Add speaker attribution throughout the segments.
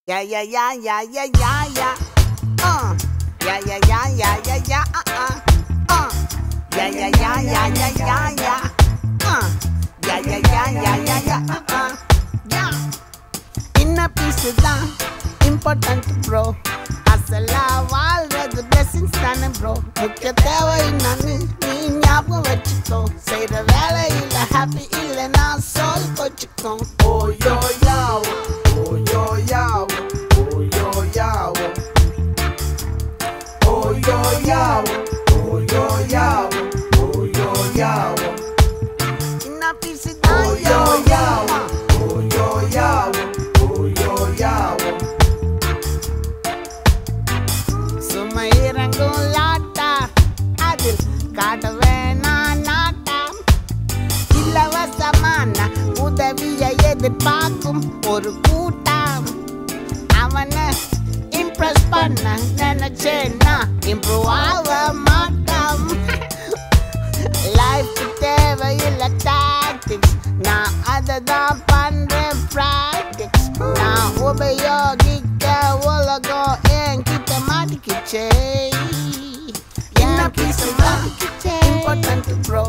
Speaker 1: Yeah, yeah, yeah, yeah, yeah, yeah, yeah. Uh. Yeah, yeah, yeah, yeah, yeah, yeah, uh, uh. Uh. Yeah, yeah, yeah, yeah, yeah, yeah, yeah. Uh. Yeah, yeah, yeah, yeah, yeah, yeah, uh, uh. Yeah. Inner peace தான் important bro அசலா வாழ்றது blessings தானே bro முக்கிய தேவை என்னன்னு நீ ஞாபகம் வச்சுக்கோ செய்யற வேலையில் ஹாப்பி இல்லைன்னா சோல் வச்சுக்கோ
Speaker 2: Oh yo yawo, oh yo yawo, oh yo yawo. Oh yo yawo, oh yo yawo, oh yo yawo.
Speaker 1: Inner peace தான்
Speaker 2: Oh yo yawo, oh yo yawo, oh yo yawo.
Speaker 1: சும்மா இறங்கும் லாட்டா அதில் காட்ட வேணா நாட்டா இலவசமான உதவியை எதிர்பார்க்கும் ஒரு கூட்டம் அவனை இம்ப்ரெஸ் பண்ண நினைச்சேன்னா இம்ப்ரூவ் ஆக மாட்டான் லைஃப் தேவையில்லை டாக்டிக்ஸ் நான் அதை தான் பண்றேன் ப்ராக்டிக்ஸ் நான் உபயோகிக்க உலகம் என்கிட்ட மாட்டிக்கிச்சே என்ன பீஸ் மாட்டிக்கிச்சே இம்பார்ட்டன்ட் ப்ரோ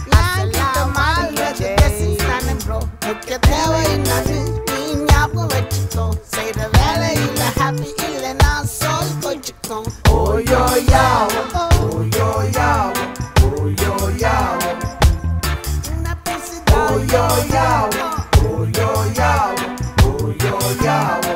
Speaker 1: முக்கிய தேவை என்னது நீ ஞாபகம் வச்சுக்கோ செய்யற வேலையில் ஹாப்பி இல்லைன்னா சோல் போச்சுக்கோ
Speaker 2: Oh yo yawo, oh yo yawo, oh yo yawo.
Speaker 1: என்ன peace
Speaker 2: Oh yo yawo, oh yo yawo, oh yo yawo.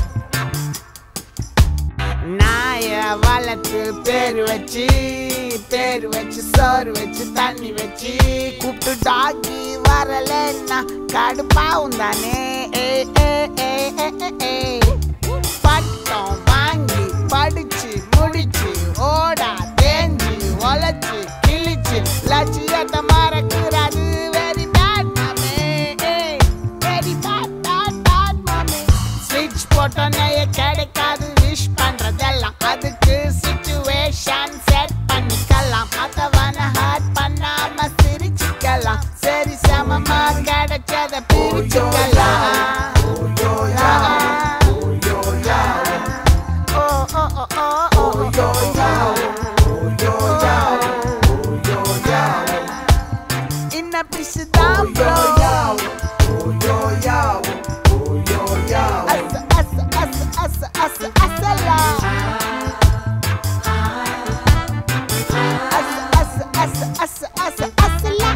Speaker 1: நாய வளர்த்து பேர் வச்சு பேர் வச்சு சோறு வச்சு தண்ணி வச்சு கூப்பிட்டு டாக்கி வரலன்னா கடுப்பாவும் தானே ஏ, ஏ, ஏ, ஏ, ஏ, ஏ. பட்டம் வாங்கி படிச்சு முடிச்சு ஓடா தேஞ்சு உழைச்சு கிழிச்சு லட்சியத்தை மறக்கிறாது வெரி பேட் மாமே வெரி பேட் பேட் பேட் மாமே ஸ்விட்ச் போட்டோன்னே கிடைக்காது விஷ் பண்றதெல்லாம் அதுக்கு சிச்சுவேஷன் செட் பண்ணிக்கலாம் அதவன ஹர்ட் பண்ணாம சிரிச்சுக்கலாம் சரி சமமா கிடைச்சத பிரிச்சுக்கலாம்
Speaker 2: Oh yo yawo, oh yo yawo.
Speaker 1: ஓ ஓ ஓ ஓ ஓ
Speaker 2: Oh yo yawo, oh yo yawo, oh yo yawo.
Speaker 1: Inner பிசுதான்
Speaker 2: Oh yo
Speaker 1: bro
Speaker 2: yawo, oh yo yawo, oh yo yawo.
Speaker 1: அச அச அச அச அச அசலா அச அச அச அச அச அசலா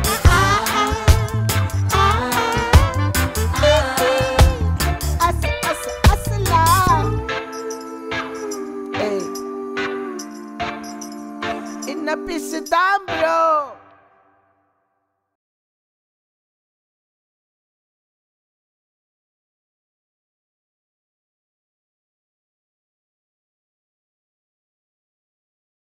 Speaker 1: அச அச அசலா ஏய் இன்ன பிசுதான் ப்ரோ